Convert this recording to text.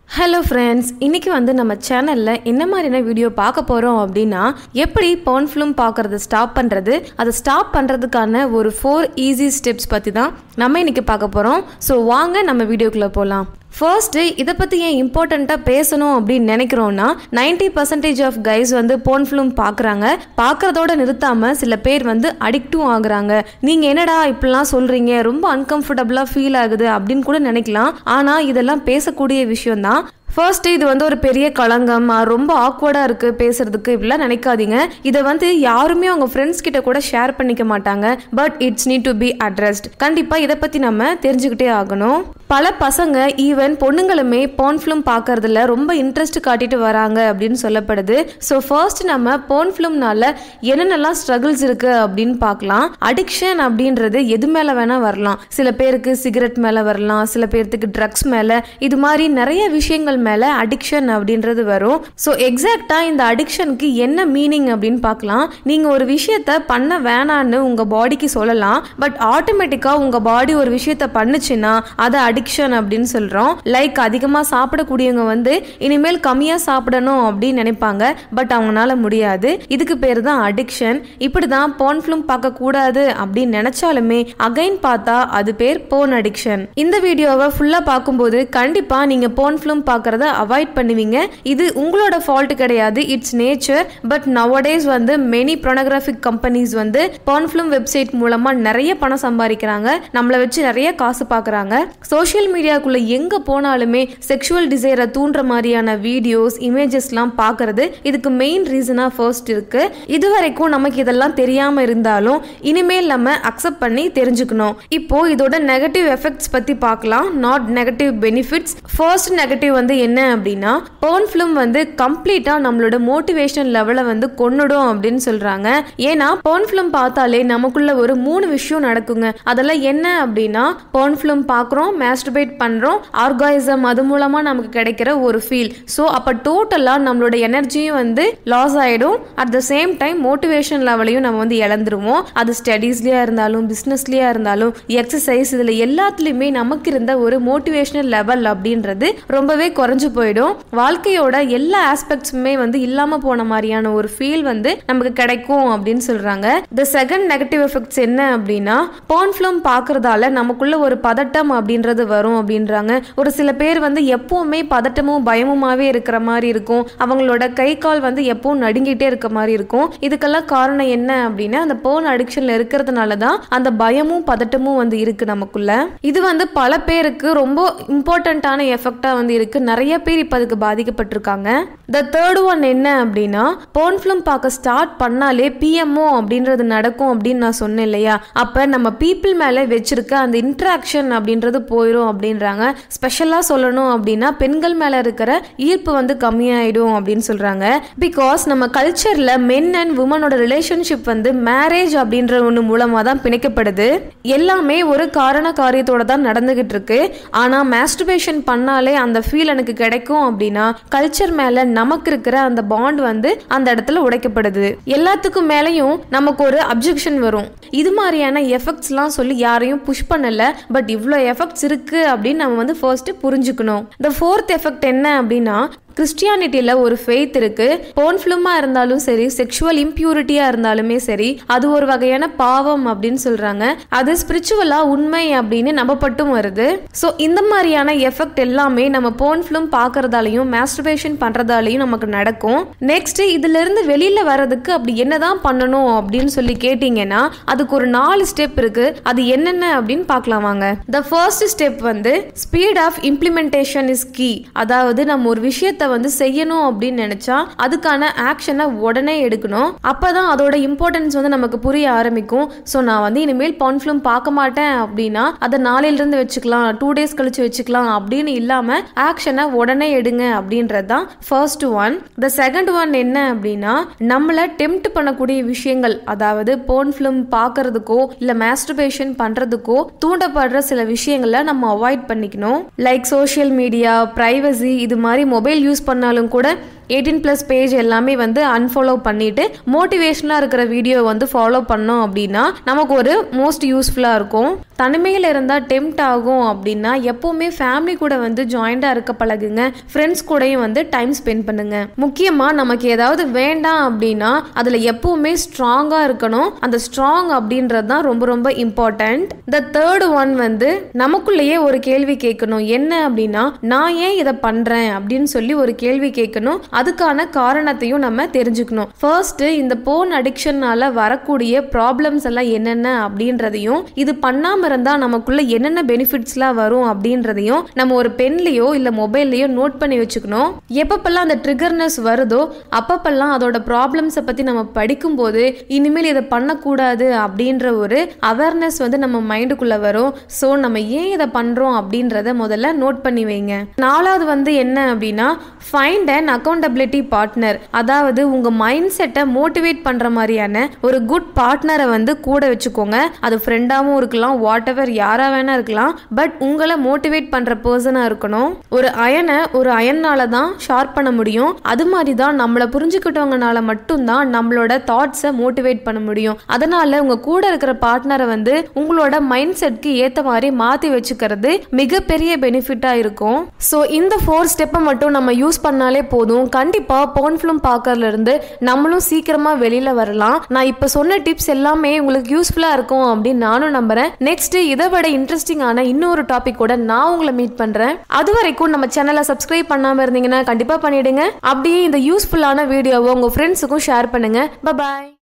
hello friends இன்னைக்கு வந்து நம்ம சேனலில் என்ன மாதிரியான வீடியோ பார்க்க போகிறோம் அப்படின்னா எப்படி பவுன் ஃபிலிம் பார்க்குறத ஸ்டாப் பண்ணுறது அதை ஸ்டாப் பண்ணுறதுக்கான ஒரு ஃபோர் ஈஸி ஸ்டெப்ஸ் பற்றி தான் நம்ம இன்னைக்கு பார்க்க போகிறோம் ஸோ வாங்க நம்ம வீடியோக்குள்ளே போகலாம் ஃபர்ஸ்ட்டு இதை பற்றி ஏன் இம்பார்ட்டண்ட்டாக பேசணும் அப்படின்னு நினைக்கிறோன்னா நைன்டி பர்சன்டேஜ் ஆஃப் கைஸ் வந்து போன் ஃபிலிம் பார்க்குறாங்க பார்க்குறதோட நிறுத்தாமல் சில பேர் வந்து அடிக்டும் ஆகுறாங்க நீங்கள் என்னடா இப்படிலாம் சொல்கிறீங்க ரொம்ப அன்கம்ஃபர்டபுளாக ஃபீல் ஆகுது அப்படின்னு கூட நினைக்கலாம் ஆனால் இதெல்லாம் பேசக்கூடிய விஷயம்தான் ஃபர்ஸ்ட் இது வந்து ஒரு பெரிய களங்கம் ஆ, ரொம்ப ஆக்வர்டாக இருக்குது பேசுறதுக்கு இப்படிலாம் நினைக்காதீங்க இதை வந்து யாருமே அவங்க ஃப்ரெண்ட்ஸ் கிட்ட கூட ஷேர் பண்ணிக்க மாட்டாங்க but it's need to be addressed கண்டிப்பாக இதை பற்றி நம்ம தெரிஞ்சுக்கிட்டே ஆகணும் பல பசங்க ஈவன் பொண்ணுங்களுமே போன் ஃபிலிம் பார்க்கறதுல ரொம்ப இன்ட்ரெஸ்ட் காட்டிட்டு வராங்க அப்படின்னு சொல்லப்படுது ஸோ ஃபர்ஸ்ட் நம்ம போன் ஃபிலிம்னால என்னென்னலாம் ஸ்ட்ரகிள்ஸ் இருக்கு அப்படின்னு பார்க்கலாம் அடிக்ஷன் அப்படின்றது எது மேலே வேணால் வரலாம் சில பேருக்கு சிகரெட் மேலே வரலாம் சில பேர்த்துக்கு ட்ரக்ஸ் மேலே இது மாதிரி நிறைய விஷயங்கள் மேலே அடிக்ஷன் அப்படின்றது வரும் ஸோ எக்ஸாக்டாக இந்த அடிக்ஷனுக்கு என்ன மீனிங் அப்படின்னு பார்க்கலாம் நீங்கள் ஒரு விஷயத்த பண்ண வேணான்னு உங்கள் பாடிக்கு சொல்லலாம் பட் ஆட்டோமேட்டிக்காக உங்கள் பாடி ஒரு விஷயத்த பண்ணுச்சுன்னா அதை அடிக்ஷன் அப்படின்னு சொல்கிறோம் லைக் அதிகமாக சாப்பிடக்கூடியவங்க வந்து இனிமேல் கம்மியாக சாப்பிடணும் அப்படின்னு நினைப்பாங்க பட் அவங்களால முடியாது இதுக்கு பேர் தான் அடிக்ஷன் இப்படி தான் போன் ஃபிலிம் பார்க்கக்கூடாது அப்படின்னு நினச்சாலுமே அகைன் பார்த்தா அது பேர் போன் அடிக்ஷன் இந்த வீடியோவை ஃபுல்லாக பார்க்கும்போது கண்டிப்பாக நீங்கள் போன் ஃபிலிம் பார்க்குறத அவாய்ட் பண்ணுவீங்க இது உங்களோட ஃபால்ட் கிடையாது இட்ஸ் நேச்சர் பட் நவடேஸ் வந்து மெனி ப்ரோனோகிராஃபிக் கம்பெனிஸ் வந்து போன் ஃபிலிம் வெப்சைட் மூலமாக நிறைய பணம் சம்பாதிக்கிறாங்க நம்மளை வச்சு நிறைய காசு பார்க்குறாங்க சோஷியல் மீடியாக்குள்ள எங்கே போனாலுமே செக்ஷுவல் டிசைரை தூண்டுற மாதிரியான வீடியோஸ் இமேஜஸ்லாம் பார்க்கறது இதுக்கு மெயின் ரீசனாக ஃபர்ஸ்ட் இருக்கு இது வரைக்கும் நமக்கு இதெல்லாம் தெரியாமல் இருந்தாலும் இனிமேல் நம்ம அக்செப்ட் பண்ணி தெரிஞ்சுக்கணும் இப்போ இதோட நெகட்டிவ் எஃபெக்ட்ஸ் பற்றி பார்க்கலாம் not negative benefits first negative வந்து என்ன அப்படின்னா போன் ஃபிலிம் வந்து கம்ப்ளீட்டாக நம்மளோட மோட்டிவேஷன் லெவலை வந்து கொன்னுடும் அப்படின்னு சொல்கிறாங்க ஏன்னா போன் ஃபிலிம் பார்த்தாலே நமக்குள்ள ஒரு மூணு விஷயம் நடக்குங்க அதெல்லாம் என்ன அப்படின்னா போன் ஃபிலிம் பார்க்குறோம் மேஸ்டர்பேட் பண்ணுறோம் ஆர்காயிசம் அது மூலமாக நமக்கு கிடைக்கிற ஒரு ஃபீல் ஸோ அப்போ டோட்டலாக நம்மளோட எனர்ஜியும் வந்து லாஸ் ஆகிடும் at the same time motivation லெவலையும் நம்ம வந்து இழந்துருவோம் அது ஸ்டடீஸ்லேயே இருந்தாலும் பிஸ்னஸ்லேயே இருந்தாலும் எக்ஸசைஸ் இதில் எல்லாத்துலேயுமே நமக்கு இருந்த ஒரு மோட்டிவேஷனல் லெவல் அப்படின்றது ரொம்பவே குறைஞ்சு போயிடும் வாழ்க்கையோட எல்லா ஆஸ்பெக்ட்ஸுமே வந்து இல்லாமல் போன மாதிரியான ஒரு ஃபீல் வந்து நமக்கு கிடைக்கும் அப்படின்னு சொல்கிறாங்க த செகண்ட் நெகட்டிவ் எஃபெக்ட்ஸ் என்ன அப்படின்னா போன் ஃபிலிம் பார்க்கறதால நமக்குள்ள ஒரு பதட்டம் அப்படின்றது வரும் அப்படின்றாங்க ஒரு சில பேர் வந்து எப்பவுமே பதட்டமும் பயமுமாவே இருக்கிற மாதிரி இருக்கும் அவங்களோட கை கால் வந்து எப்பவும் நடுங்கிட்டே இருக்க மாதிரி இருக்கும் இதுக்கெல்லாம் காரணம் என்ன அப்படின்னா அந்த போன் அடிக்ஷன்ல இருக்கிறதுனால தான் அந்த பயமும் பதட்டமும் வந்து இருக்கு நமக்குள்ள இது வந்து பல பேருக்கு ரொம்ப இம்பார்ட்டண்ட்டான எஃபெக்டா வந்து இருக்கு நிறைய பேர் இப்போ அதுக்கு பாதிக்கப்பட்டிருக்காங்க த தேர்ட் ஒன் என்ன அப்படின்னா போன் ஃபிலிம் பார்க்க ஸ்டார்ட் பண்ணாலே பிஎம்ஓ அப்படின்றது நடக்கும் அப்படின்னு நான் சொன்னேன் இல்லையா அப்ப நம்ம பீப்புள் மேல வச்சிருக்க அந்த இன்ட்ராக்ஷன் அப்படின்றது போயிடும் அப்படின்றாங்க ஸ்பெஷலா சொல்லணும் அப்படின்னா பெண்கள் மேல இருக்கிற ஈர்ப்பு வந்து கம்மியாயிடும் அப்படின்னு சொல்றாங்க பிகாஸ் நம்ம கல்ச்சர்ல மென் அண்ட் உமனோட ரிலேஷன்ஷிப் வந்து மேரேஜ் அப்படின்ற ஒன்று மூலமா தான் பிணைக்கப்படுது எல்லாமே ஒரு காரண காரியத்தோட தான் நடந்துகிட்டு இருக்கு ஆனா மாஸ்டர்பேஷன் பண்ணாலே அந்த ஃபீல் எனக்கு கிடைக்கும் அப்படின்னா கல்ச்சர் மேல நமக்கு இருக்கிற அந்த பாண்ட் வந்து அந்த இடத்துல உடைக்கப்படுது எல்லாத்துக்கும் மேலேயும் நமக்கு ஒரு அப்ஜெக்ஷன் வரும் இது மாதிரியான எஃபெக்ட்ஸ்லாம் சொல்லி யாரையும் புஷ் பண்ணல பட் இவ்வளோ எஃபெக்ட்ஸ் இருக்கு அப்படின்னு நம்ம வந்து ஃபர்ஸ்ட் புரிஞ்சுக்கணும் த ஃபோர்த் எஃபெக்ட் என்ன அப்படின்னா கிறிஸ்டியானிட்டியில் ஒரு ஃபெய்த் இருக்கு போன் ஃபிலிமாக இருந்தாலும் சரி செக்ஷுவல் இம்பியூரிட்டியாக இருந்தாலுமே சரி அது ஒரு வகையான பாவம் அப்படின்னு சொல்கிறாங்க அது ஸ்பிரிச்சுவலாக உண்மை அப்படின்னு நம்பப்பட்டும் வருது ஸோ இந்த மாதிரியான எஃபெக்ட் எல்லாமே நம்ம போன் ஃபிலிம் பார்க்கறதாலையும் மாஸ்டர்பேஷன் பண்ணுறதாலையும் நமக்கு நடக்கும் நெக்ஸ்ட் இதிலிருந்து வெளியில் வர்றதுக்கு அப்படி என்னதான் பண்ணணும் அப்படின்னு சொல்லி கேட்டிங்கன்னா அதுக்கு ஒரு நாலு ஸ்டெப் இருக்கு அது என்னென்ன அப்படின்னு பார்க்கலாம் வாங்க த ஃபர்ஸ்ட் ஸ்டெப் வந்து speed of implementation is key அதாவது நம்ம ஒரு விஷயத்தை வந்து செய்யணும் அப்படின்னு நினைச்சா அதுக்கான ஆக்ஷனை உடனே எடுக்கணும் அப்பதான் அதோட இம்பார்ட்டன்ஸ் வந்து நமக்கு புரிய ஆரம்பிக்கும் ஸோ நான் வந்து இனிமேல் பான் ஃபிலிம் பார்க்க மாட்டேன் அப்படின்னா அதை நாளையிலிருந்து வச்சுக்கலாம் டூ டேஸ் கழிச்சு வச்சுக்கலாம் அப்படின்னு இல்லாம ஆக்ஷனை உடனே எடுங்க அப்படின்றது தான் first one the second one என்ன அப்படின்னா நம்மளை டெம்ட் பண்ணக்கூடிய விஷயங்கள் அதாவது போன் ஃபிலிம் பார்க்கறதுக்கோ இல்லை மாஸ்டர்பேஷன் பண்றதுக்கோ தூண்டப்படுற சில விஷயங்களை நம்ம அவாய்ட் பண்ணிக்கணும் லைக் சோஷியல் மீடியா ப்ரைவசி இது மாதிரி மொபைல் யூஸ் பண்ணாலும் கூட எயிட்டீன் ப்ளஸ் பேஜ் எல்லாமே வந்து அன்ஃபாலோ பண்ணிட்டு மோட்டிவேஷனாக இருக்கிற வீடியோ வந்து ஃபாலோ பண்ணோம் அப்படின்னா நமக்கு ஒரு மோஸ்ட் யூஸ்ஃபுல்லாக இருக்கும் தனிமையில் இருந்தால் டெம்ட் ஆகும் அப்படின்னா எப்போவுமே ஃபேமிலி கூட வந்து ஜாயிண்டாக இருக்க பழகுங்க ஃப்ரெண்ட்ஸ் கூடயும் வந்து டைம் ஸ்பெண்ட் பண்ணுங்க முக்கியமாக நமக்கு ஏதாவது வேண்டாம் அப்படின்னா அதில் எப்போவுமே ஸ்ட்ராங்காக இருக்கணும் அந்த ஸ்ட்ராங் அப்படின்றது தான் ரொம்ப ரொம்ப இம்பார்ட்டண்ட் த தேர்ட் ஒன் வந்து நமக்குள்ளேயே ஒரு கேள்வி கேட்கணும் என்ன அப்படின்னா நான் ஏன் இதை பண்ணுறேன் அப்படின்னு சொல்லி ஒரு கேள்வி கேட்கணும் அதுக்கான காரணத்தையும் நம்ம தெரிஞ்சுக்கணும் ஃபர்ஸ்ட் இந்த போன் அடிக்ஷனால வரக்கூடிய ப்ராப்ளம்ஸ் எல்லாம் என்னென்ன அப்படின்றதையும் இது பண்ணாம இருந்தா நமக்குள்ள என்னென்ன பெனிஃபிட்ஸ்லாம் வரும் அப்படின்றதையும் நம்ம ஒரு பென்லயோ இல்ல மொபைல்லையோ நோட் பண்ணி வச்சுக்கணும் எப்பப்பெல்லாம் அந்த ட்ரிகர்னஸ் வருதோ அப்பப்பெல்லாம் அதோட ப்ராப்ளம்ஸை பத்தி நம்ம படிக்கும்போது இனிமேல் இதை பண்ணக்கூடாது அப்படின்ற ஒரு அவேர்னஸ் வந்து நம்ம மைண்டுக்குள்ள வரும் ஸோ நம்ம ஏன் இதை பண்றோம் அப்படின்றத முதல்ல நோட் பண்ணி வைங்க நாலாவது வந்து என்ன அப்படின்னா ஃபைண்ட் அண்ட் அக்கௌண்டபிலிட்டி பார்ட்னர் அதாவது உங்க மைண்ட் செட்டை மோட்டிவேட் பண்ற மாதிரியான ஒரு குட் பார்ட்னரை வந்து கூட வச்சுக்கோங்க அது ஃப்ரெண்டாகவும் இருக்கலாம் வாட் எவர் யாரா வேணா இருக்கலாம் பட் உங்களை மோட்டிவேட் பண்ற பர்சனா இருக்கணும் ஒரு அயனை ஒரு அயன்னால தான் ஷார்ப் பண்ண முடியும் அது மாதிரி தான் நம்மளை புரிஞ்சுக்கிட்டவங்கனால மட்டும்தான் நம்மளோட தாட்ஸை மோட்டிவேட் பண்ண முடியும் அதனால உங்க கூட இருக்கிற பார்ட்னரை வந்து உங்களோட மைண்ட் செட்க்கு ஏத்த மாதிரி மாத்தி வச்சுக்கிறது மிகப்பெரிய பெனிஃபிட்டா இருக்கும் ஸோ இந்த ஃபோர் ஸ்டெப்பை மட்டும் நம்ம யூஸ் பண்ணாலே போதும் கண்டிப்பா போன் ஃபிலிம் பார்க்கறதுல இருந்து நம்மளும் சீக்கிரமா வெளியில வரலாம் நான் இப்ப சொன்ன டிப்ஸ் எல்லாமே உங்களுக்கு யூஸ்ஃபுல்லா இருக்கும் அப்படின்னு நானும் நம்புறேன் நெக்ஸ்ட் இதை விட இன்ட்ரெஸ்டிங்கான இன்னொரு டாபிக் கூட நான் உங்களை மீட் பண்றேன் அது வரைக்கும் நம்ம சேனலை சப்ஸ்கிரைப் பண்ணாம இருந்தீங்கன்னா கண்டிப்பா பண்ணிடுங்க அப்படியே இந்த யூஸ்ஃபுல்லான வீடியோவை உங்க ஃப்ரெண்ட்ஸுக்கும் ஷேர் பண்ணுங்க பாய்